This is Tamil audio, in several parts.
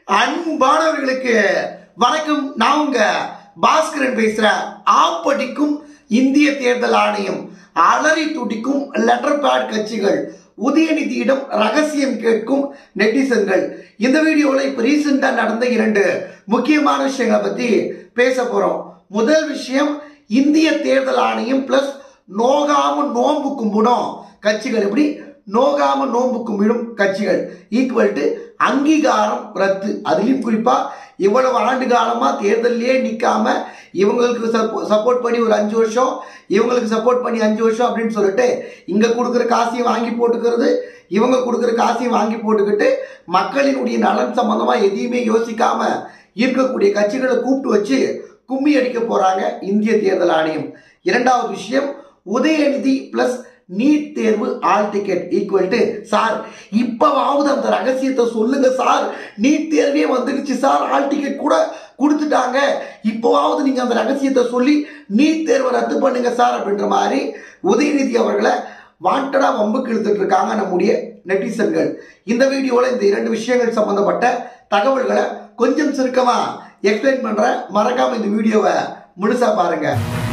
அன்பானவர்களுக்கு வணக்கம் நான் உங்க பாஸ்கரன் பேசுறேன் ஆப்படிக்கும் இந்திய தேர்தல் ஆணையம் அலறி துடிக்கும் லெட்டர் பேட் கட்சிகள் உதயநிதியிடம் ரகசியம் கேட்கும் நெட்டிசன்கள் இந்த வீடியோவில் இப்போ ரீசெண்டாக நடந்த இரண்டு முக்கியமான விஷயங்களை பற்றி பேச போகிறோம் முதல் விஷயம் இந்திய தேர்தல் ஆணையம் பிளஸ் நோகாம நோன்பு கும்பிடும் கட்சிகள் எப்படி நோகாம நோன்பு கும்பிடும் கட்சிகள் ஈக்குவல் டு அங்கீகாரம் ரத்து அதுலேயும் குறிப்பாக இவ்வளவு ஆண்டு காலமாக தேர்தலிலே நிற்காம இவங்களுக்கு சப்போர்ட் பண்ணி ஒரு அஞ்சு வருஷம் இவங்களுக்கு சப்போர்ட் பண்ணி அஞ்சு வருஷம் அப்படின்னு சொல்லிட்டு இங்கே கொடுக்குற காசையும் வாங்கி போட்டுக்கிறது இவங்க கொடுக்குற காசையும் வாங்கி போட்டுக்கிட்டு மக்களினுடைய நலன் சம்பந்தமாக எதையுமே யோசிக்காம இருக்கக்கூடிய கட்சிகளை கூப்பிட்டு வச்சு கும்மி அடிக்க போறாங்க இந்திய தேர்தல் ஆணையம் இரண்டாவது விஷயம் உதயநிதி பிளஸ் நீட் தேர்வு all ticket equal to sir இப்பவாவது அந்த ரகசியத்தை சொல்லுங்க சார் நீட் தேர்வே வந்துடுச்சு சார் ஆல் டிக்கெட் கூட கொடுத்துட்டாங்க இப்போவாவது நீங்க அந்த ரகசியத்தை சொல்லி நீட் தேர்வை ரத்து பண்ணுங்க சார் அப்படின்ற மாதிரி உதயநிதி அவர்களை வாண்டடா வம்புக்கு இழுத்துட்டு இருக்காங்க நம்முடைய நெட்டிசன்கள் இந்த வீடியோவில் இந்த இரண்டு விஷயங்கள் சம்பந்தப்பட்ட தகவல்களை கொஞ்சம் சுருக்கமா எக்ஸ்பிளைன் பண்றேன் மறக்காம இந்த வீடியோவை முழுசா பாருங்க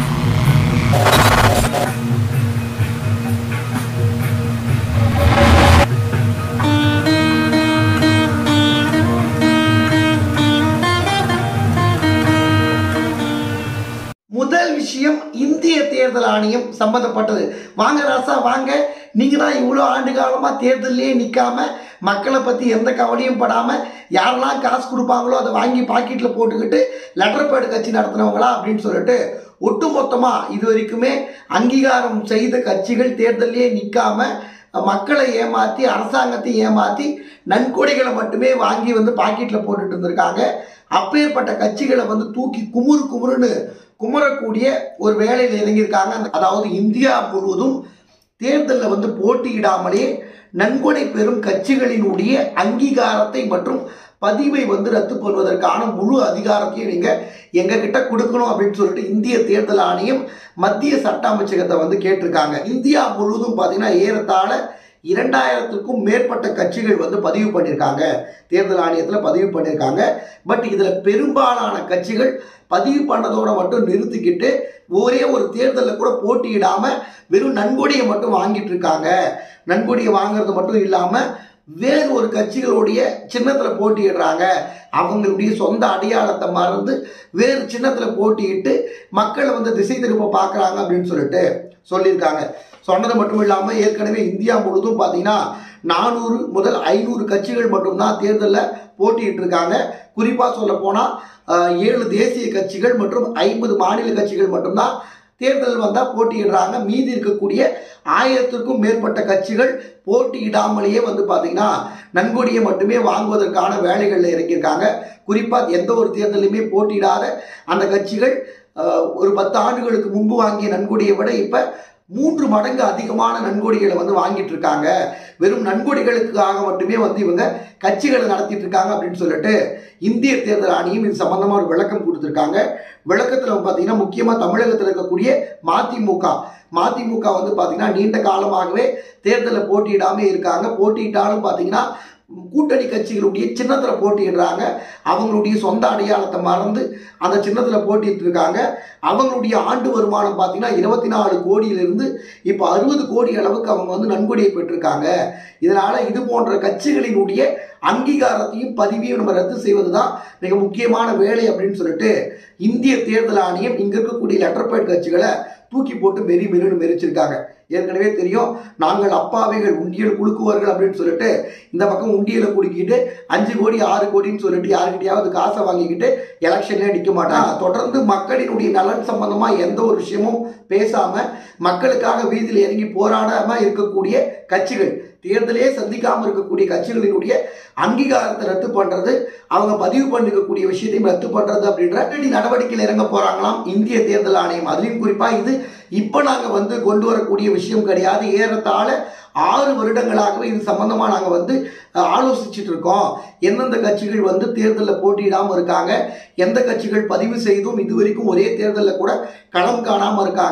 முதல் விஷயம் இந்திய தேர்தல் ஆணையம் சம்பந்தப்பட்டது வாங்க ராசா வாங்க நீங்க தான் இவ்வளோ ஆண்டு காலமா தேர்தலே நிற்காம மக்களை பத்தி எந்த கவலையும் படாம யாரெல்லாம் காசு கொடுப்பாங்களோ அதை வாங்கி பாக்கெட்ல போட்டுக்கிட்டு லெட்டர் பேடு கட்சி நடத்தினவங்களா அப்படின்னு சொல்லிட்டு ஒட்டுமொத்தமா இது வரைக்குமே அங்கீகாரம் செய்த கட்சிகள் தேர்தலே நிற்காம மக்களை ஏமாற்றி அரசாங்கத்தை ஏமாற்றி நன்கொடைகளை மட்டுமே வாங்கி வந்து பாக்கெட்டில் போட்டுட்டு இருந்திருக்காங்க அப்பேற்பட்ட கட்சிகளை வந்து தூக்கி குமுறு குமுறுன்னு குமரக்கூடிய ஒரு வேலையில் இறங்கியிருக்காங்க அதாவது இந்தியா முழுவதும் தேர்தலில் வந்து போட்டியிடாமலே நன்கொடை பெறும் கட்சிகளினுடைய அங்கீகாரத்தை மற்றும் பதிவை வந்து ரத்து பண்ணுவதற்கான முழு அதிகாரத்தையும் நீங்க எங்க கிட்ட கொடுக்கணும் அப்படின்னு சொல்லிட்டு இந்திய தேர்தல் ஆணையம் மத்திய சட்ட அமைச்சகத்தை வந்து கேட்டிருக்காங்க இந்தியா முழுவதும் பார்த்தீங்கன்னா ஏறத்தாழ இரண்டாயிரத்துக்கும் மேற்பட்ட கட்சிகள் வந்து பதிவு பண்ணியிருக்காங்க தேர்தல் ஆணையத்தில் பதிவு பண்ணியிருக்காங்க பட் இதில் பெரும்பாலான கட்சிகள் பதிவு பண்ணதோட மட்டும் நிறுத்திக்கிட்டு ஒரே ஒரு தேர்தலில் கூட போட்டியிடாமல் வெறும் நன்கொடையை மட்டும் வாங்கிட்டு இருக்காங்க நன்கொடையை வாங்குறது மட்டும் இல்லாமல் வேறு ஒரு கட்சிகளுடைய சின்னத்தில் போட்டியிடுறாங்க அவங்களுடைய சொந்த அடையாளத்தை மறந்து வேறு சின்னத்தில் போட்டியிட்டு மக்களை வந்து திசை திருப்ப பார்க்குறாங்க அப்படின்னு சொல்லிட்டு சொல்லியிருக்காங்க சொன்னது மட்டும் இல்லாமல் ஏற்கனவே இந்தியா முழுதும் பார்த்தீங்கன்னா நானூறு முதல் ஐநூறு கட்சிகள் மட்டும்தான் தேர்தலில் போட்டியிட்டு இருக்காங்க குறிப்பாக சொல்ல போனால் ஏழு தேசிய கட்சிகள் மற்றும் ஐம்பது மாநில கட்சிகள் மட்டும்தான் தேர்தல் வந்தால் போட்டியிடுறாங்க மீதி இருக்கக்கூடிய ஆயிரத்திற்கும் மேற்பட்ட கட்சிகள் போட்டியிடாமலேயே வந்து பார்த்தீங்கன்னா நன்கொடியை மட்டுமே வாங்குவதற்கான வேலைகளில் இறங்கியிருக்காங்க குறிப்பாக எந்த ஒரு தேர்தலையுமே போட்டியிடாத அந்த கட்சிகள் ஒரு பத்து ஆண்டுகளுக்கு முன்பு வாங்கிய நன்கொடியை விட இப்போ மூன்று மடங்கு அதிகமான நன்கொடிகளை வந்து வாங்கிட்டு இருக்காங்க வெறும் நன்கொடிகளுக்காக மட்டுமே வந்து இவங்க கட்சிகளை நடத்திட்டு இருக்காங்க அப்படின்னு சொல்லிட்டு இந்திய தேர்தல் ஆணையம் இது சம்பந்தமா ஒரு விளக்கம் கொடுத்துருக்காங்க விளக்கத்தில் பார்த்தீங்கன்னா முக்கியமாக தமிழகத்தில் இருக்கக்கூடிய மதிமுக மதிமுக வந்து பார்த்தீங்கன்னா நீண்ட காலமாகவே தேர்தலில் போட்டியிடாம இருக்காங்க போட்டியிட்டாலும் பார்த்தீங்கன்னா கூட்டணி கட்சிகளுடைய சின்னத்தில் போட்டியிடுறாங்க அவங்களுடைய சொந்த அடையாளத்தை மறந்து அந்த சின்னத்தில் போட்டிட்டு இருக்காங்க அவங்களுடைய ஆண்டு வருமானம் பார்த்தீங்கன்னா இருபத்தி நாலு கோடியிலிருந்து இப்போ அறுபது கோடி அளவுக்கு அவங்க வந்து நன்கொடியை பெற்றிருக்காங்க இதனால் இது போன்ற கட்சிகளினுடைய அங்கீகாரத்தையும் பதிவையும் நம்ம ரத்து செய்வது தான் மிக முக்கியமான வேலை அப்படின்னு சொல்லிட்டு இந்திய தேர்தல் ஆணையம் இங்கே இருக்கக்கூடிய லெட்டர் பேட் கட்சிகளை தூக்கி போட்டு மெரி மெருன்னு மெரிச்சிருக்காங்க ஏற்கனவே தெரியும் நாங்கள் அப்பாவைகள் உண்டியல் குலுக்குவார்கள் அப்படின்னு சொல்லிட்டு இந்த பக்கம் உண்டியலை குடுக்கிட்டு அஞ்சு கோடி ஆறு கோடின்னு சொல்லிட்டு யாருக்கிட்டையாவது காசை வாங்கிக்கிட்டு எலெக்ஷன்ல நிற்க மாட்டாங்க தொடர்ந்து மக்களினுடைய நலன் சம்பந்தமா எந்த ஒரு விஷயமும் பேசாம மக்களுக்காக வீதியில் இறங்கி போராடாம இருக்கக்கூடிய கட்சிகள் தேர்தலே சந்திக்காமல் இருக்கக்கூடிய கட்சிகளினுடைய அங்கீகாரத்தை ரத்து பண்றது அவங்க பதிவு பண்ணிக்கக்கூடிய விஷயத்தையும் ரத்து பண்றது அப்படின்ற நடவடிக்கையில் இறங்க போறாங்களாம் இந்திய தேர்தல் ஆணையம் அதுலயும் குறிப்பா இது இப்போ நாங்கள் வந்து கொண்டு வரக்கூடிய விஷயம் கிடையாது ஏறத்தாழ ஆறு வருடங்களாகவே இது சம்பந்தமாக நாங்கள் வந்து ஆலோசிச்சுட்டு இருக்கோம் எந்தெந்த கட்சிகள் வந்து தேர்தலில் போட்டியிடாமல் இருக்காங்க எந்த கட்சிகள் பதிவு செய்தும் இது வரைக்கும் ஒரே தேர்தலில் கூட களம் காணாமல் இருக்காங்க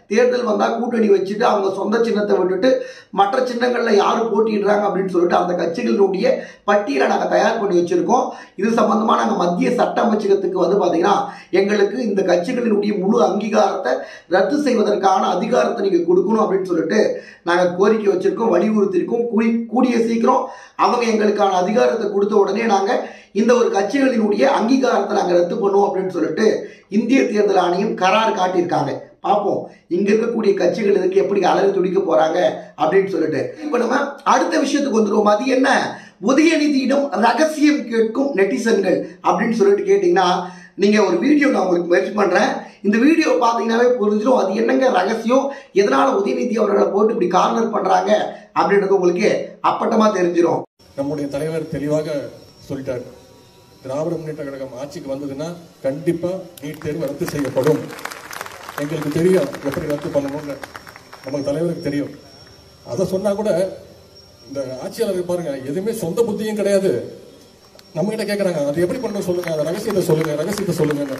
தேர்தல் வந்தால் கூட்டணி வச்சுட்டு அவங்க சொந்த சின்னத்தை விட்டுட்டு மற்ற சின்னங்களில் யார் போட்டிடுறாங்க அப்படின்னு சொல்லிட்டு அந்த கட்சிகளினுடைய பட்டியலை நாங்கள் தயார் பண்ணி வச்சுருக்கோம் இது சம்பந்தமாக நாங்கள் மத்திய சட்ட அமைச்சகத்துக்கு வந்து பார்த்தீங்கன்னா எங்களுக்கு இந்த கட்சிகளினுடைய முழு அங்கீகாரத்தை ரத்து செய்வதற்கான அதிகாரத்தை நீங்கள் கொடுக்கணும் அப்படின்னு சொல்லிட்டு நாங்கள் கோரிக்கை வச்சுருக்கோம் வலியுறுத்தியிருக்கோம் கூடி கூடிய சீக்கிரம் அவங்க எங்களுக்கான அதிகாரத்தை கொடுத்த உடனே நாங்கள் இந்த ஒரு கட்சிகளினுடைய அங்கீகாரத்தை நாங்கள் ரத்து பண்ணுவோம் அப்படின்னு சொல்லிட்டு இந்திய தேர்தல் ஆணையம் கரார் காட்டியிருக்காங்க பார்ப்போம் இங்க இருக்கக்கூடிய கட்சிகள் இதுக்கு எப்படி அலறி துடிக்க போறாங்க அப்படின்னு சொல்லிட்டு இப்போ நம்ம அடுத்த விஷயத்துக்கு வந்துருவோம் அது என்ன உதயநிதியிடம் ரகசியம் கேட்கும் நெட்டிசன்கள் அப்படின்னு சொல்லிட்டு கேட்டீங்கன்னா நீங்க ஒரு வீடியோ நான் உங்களுக்கு முயற்சி பண்றேன் இந்த வீடியோ பார்த்தீங்கன்னாவே புரிஞ்சிடும் அது என்னங்க ரகசியம் எதனால உதயநிதி அவர்களை போட்டு இப்படி கார்னர் பண்றாங்க அப்படின்றது உங்களுக்கு அப்பட்டமா தெரிஞ்சிடும் நம்முடைய தலைவர் தெளிவாக சொல்லிட்டார் திராவிட முன்னேற்ற கழகம் ஆட்சிக்கு வந்ததுன்னா கண்டிப்பா நீட் தேர்வு ரத்து செய்யப்படும் எங்களுக்கு தெரியும் எப்படி ரத்து பண்ணணும்னு நமக்கு தலைவருக்கு தெரியும் அதை சொன்னா கூட இந்த ஆட்சியாளர் பாருங்க எதுவுமே சொந்த புத்தியும் கிடையாது நம்ம கிட்ட கேக்குறாங்க அது எப்படி பண்ணணும் சொல்லுங்க அந்த ரகசியத்தை சொல்லுங்க ரகசியத்தை சொல்லுங்க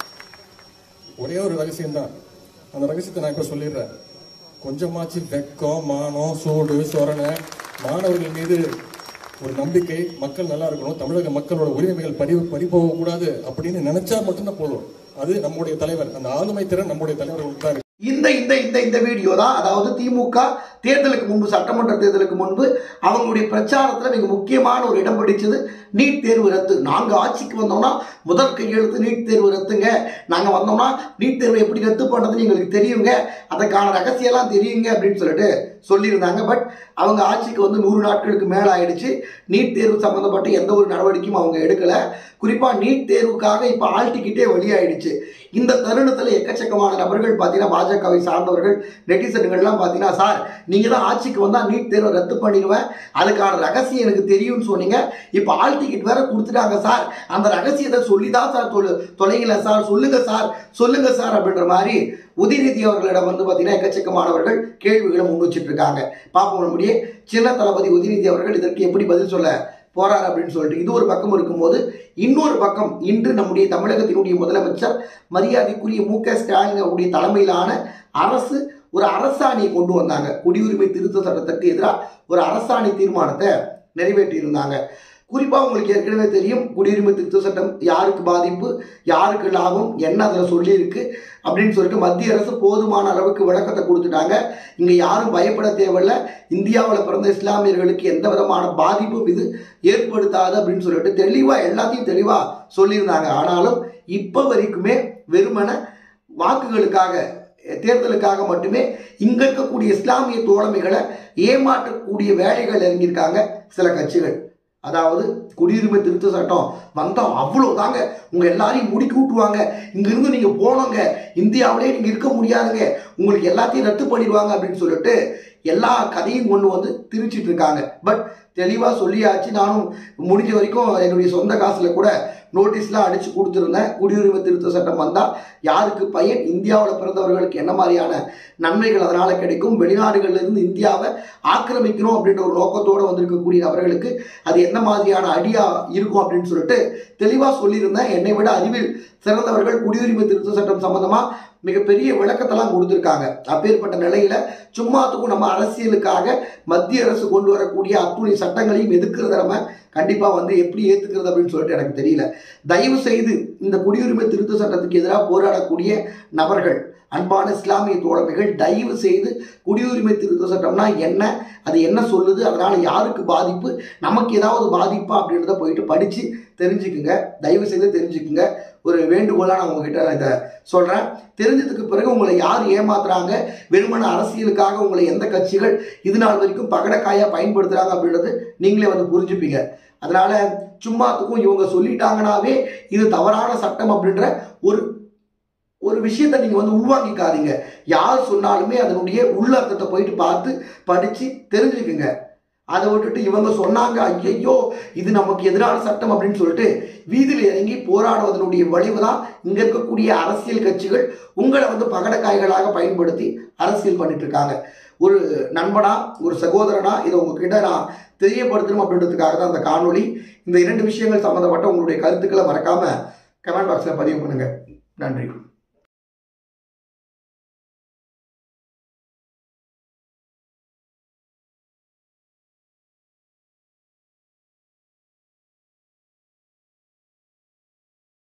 ஒரே ஒரு ரகசியம் தான் அந்த ரகசியத்தை நான் இப்ப சொல்லிடுறேன் கொஞ்சமாச்சு வெக்கம் மானம் சூடு சொரணை மாணவர்கள் மீது ஒரு நம்பிக்கை மக்கள் நல்லா இருக்கணும் தமிழக மக்களோட உரிமைகள் பறி பறி போகக்கூடாது அப்படின்னு நினைச்சா மட்டும்தான் போதும் அது நம்முடைய தலைவர் அந்த ஆளுமை திறன் நம்முடைய தலைவர் தான் இந்த இந்த இந்த இந்த வீடியோ தான் அதாவது திமுக தேர்தலுக்கு முன்பு சட்டமன்ற தேர்தலுக்கு முன்பு அவங்களுடைய பிரச்சாரத்தில் மிக முக்கியமான ஒரு இடம் பிடிச்சது நீட் தேர்வு ரத்து நாங்கள் ஆட்சிக்கு வந்தோம்னா முதல் கையெழுத்து நீட் தேர்வு ரத்துங்க நாங்கள் வந்தோம்னா நீட் தேர்வு எப்படி ரத்து பண்ணுறதுன்னு எங்களுக்கு தெரியுங்க அதுக்கான ரகசியம்லாம் தெரியுங்க அப்படின்னு சொல்லிட்டு சொல்லியிருந்தாங்க பட் அவங்க ஆட்சிக்கு வந்து நூறு நாட்களுக்கு மேலே ஆயிடுச்சு நீட் தேர்வு சம்மந்தப்பட்ட எந்த ஒரு நடவடிக்கையும் அவங்க எடுக்கலை குறிப்பாக நீட் தேர்வுக்காக இப்போ ஆல் டிக்கெட்டே வெளியாயிடுச்சு இந்த தருணத்தில் எக்கச்சக்கமான நபர்கள் பார்த்தீங்கன்னா பாஜகவை சார்ந்தவர்கள் நெட்டிசன்கள்லாம் பார்த்தீங்கன்னா சார் நீங்கள் தான் ஆட்சிக்கு வந்தால் நீட் தேர்வை ரத்து பண்ணிடுவேன் அதுக்கான ரகசியம் எனக்கு தெரியும்னு சொன்னீங்க இப்போ ஆல் டிக்கெட் வேற கொடுத்துட்டாங்க சார் அந்த ரகசியத்தை சொல்லி தான் சார் தொலை தொலைங்கல சார் சொல்லுங்க சார் சொல்லுங்க சார் அப்படின்ற மாதிரி உதயநிதி அவர்களிடம் வந்து பார்த்தீங்கன்னா எக்கச்சக்கமானவர்கள் கேள்விகளை முன் வச்சுட்டு இருக்காங்க பார்ப்போம் நம்முடைய சின்ன தளபதி உதயநிதி அவர்கள் இதற்கு எப்படி பதில் சொல்ல போறார் அப்படின்னு சொல்லிட்டு இது ஒரு பக்கம் இருக்கும்போது இன்னொரு பக்கம் இன்று நம்முடைய தமிழகத்தினுடைய முதலமைச்சர் மரியாதைக்குரிய மு க ஸ்டாலின் அவருடைய தலைமையிலான அரசு ஒரு அரசாணையை கொண்டு வந்தாங்க குடியுரிமை திருத்த சட்டத்துக்கு எதிராக ஒரு அரசாணை தீர்மானத்தை நிறைவேற்றியிருந்தாங்க குறிப்பாக உங்களுக்கு ஏற்கனவே தெரியும் குடியுரிமை திருத்த சட்டம் யாருக்கு பாதிப்பு யாருக்கு லாபம் என்ன அதில் சொல்லியிருக்கு அப்படின்னு சொல்லிட்டு மத்திய அரசு போதுமான அளவுக்கு விளக்கத்தை கொடுத்துட்டாங்க இங்கே யாரும் பயப்பட தேவையில்ல இந்தியாவில் பிறந்த இஸ்லாமியர்களுக்கு எந்த விதமான பாதிப்பும் இது ஏற்படுத்தாது அப்படின்னு சொல்லிட்டு தெளிவாக எல்லாத்தையும் தெளிவாக சொல்லியிருந்தாங்க ஆனாலும் இப்போ வரைக்குமே வெறுமன வாக்குகளுக்காக தேர்தலுக்காக மட்டுமே இங்க இருக்கக்கூடிய இஸ்லாமிய தோழமைகளை ஏமாற்றக்கூடிய வேலைகள் இறங்கியிருக்காங்க சில கட்சிகள் அதாவது குடியுரிமை திருத்த சட்டம் வந்தால் அவ்வளோதாங்க உங்கள் எல்லாரையும் முடுக்கி விட்டுருவாங்க இங்கிருந்து நீங்கள் போனோங்க இந்தியாவிலே நீங்கள் இருக்க முடியாதுங்க உங்களுக்கு எல்லாத்தையும் ரத்து பண்ணிடுவாங்க அப்படின்னு சொல்லிட்டு எல்லா கதையும் கொண்டு வந்து திரிச்சிட்டு இருக்காங்க பட் தெளிவாக சொல்லியாச்சு நானும் முடிஞ்ச வரைக்கும் என்னுடைய சொந்த காசில் கூட நோட்டீஸ்லாம் அடித்து கொடுத்துருந்தேன் குடியுரிமை திருத்த சட்டம் வந்தால் யாருக்கு பயன் இந்தியாவில் பிறந்தவர்களுக்கு என்ன மாதிரியான நன்மைகள் அதனால் கிடைக்கும் வெளிநாடுகளிலிருந்து இந்தியாவை ஆக்கிரமிக்கணும் அப்படின்ற ஒரு நோக்கத்தோடு வந்திருக்கக்கூடிய நபர்களுக்கு அது என்ன மாதிரியான அடியாக இருக்கும் அப்படின்னு சொல்லிட்டு தெளிவாக சொல்லியிருந்தேன் என்னை விட அறிவில் சிறந்தவர்கள் குடியுரிமை திருத்த சட்டம் சம்பந்தமாக மிகப்பெரிய விளக்கத்தெல்லாம் கொடுத்துருக்காங்க அப்பேற்பட்ட நிலையில சும்மாத்துக்கும் நம்ம அரசியலுக்காக மத்திய அரசு கொண்டு வரக்கூடிய அத்துணை சட்டங்களையும் எதிர்க்கிறத நம்ம கண்டிப்பா வந்து எப்படி ஏத்துக்கிறது அப்படின்னு சொல்லிட்டு எனக்கு தெரியல தயவு செய்து இந்த குடியுரிமை திருத்த சட்டத்துக்கு எதிராக போராடக்கூடிய நபர்கள் அன்பான இஸ்லாமிய தோழமைகள் தயவு செய்து குடியுரிமை திருத்த சட்டம்னா என்ன அது என்ன சொல்லுது அதனால யாருக்கு பாதிப்பு நமக்கு ஏதாவது பாதிப்பா அப்படின்றத போயிட்டு படிச்சு தெரிஞ்சுக்குங்க தயவு செய்து தெரிஞ்சுக்குங்க ஒரு வேண்டுகோளாக நான் உங்ககிட்ட நான் இதை சொல்கிறேன் தெரிஞ்சதுக்கு பிறகு உங்களை யார் ஏமாத்துறாங்க வெறுமன அரசியலுக்காக உங்களை எந்த கட்சிகள் இது நாள் வரைக்கும் பகடக்காயாக பயன்படுத்துகிறாங்க அப்படின்றது நீங்களே வந்து புரிஞ்சுப்பீங்க அதனால சும்மாத்துக்கும் இவங்க சொல்லிட்டாங்கனாவே இது தவறான சட்டம் அப்படின்ற ஒரு ஒரு விஷயத்தை நீங்கள் வந்து உள்வாங்கிக்காதீங்க யார் சொன்னாலுமே அதனுடைய உள்ளர்த்தத்தை போயிட்டு பார்த்து படித்து தெரிஞ்சுக்குங்க அதை விட்டுட்டு இவங்க சொன்னாங்க ஐயையோ இது நமக்கு எதிரான சட்டம் அப்படின்னு சொல்லிட்டு வீதியில் இறங்கி போராடுவதனுடைய விளைவு தான் இங்கே இருக்கக்கூடிய அரசியல் கட்சிகள் உங்களை வந்து பகடக்காய்களாக பயன்படுத்தி அரசியல் பண்ணிட்டு இருக்காங்க ஒரு நண்பனா ஒரு சகோதரனா இதை உங்ககிட்ட நான் தெரியப்படுத்தணும் அப்படின்றதுக்காக தான் அந்த காணொளி இந்த இரண்டு விஷயங்கள் சம்மந்தப்பட்ட உங்களுடைய கருத்துக்களை மறக்காம கமெண்ட் பாக்ஸில் பதிவு பண்ணுங்க நன்றி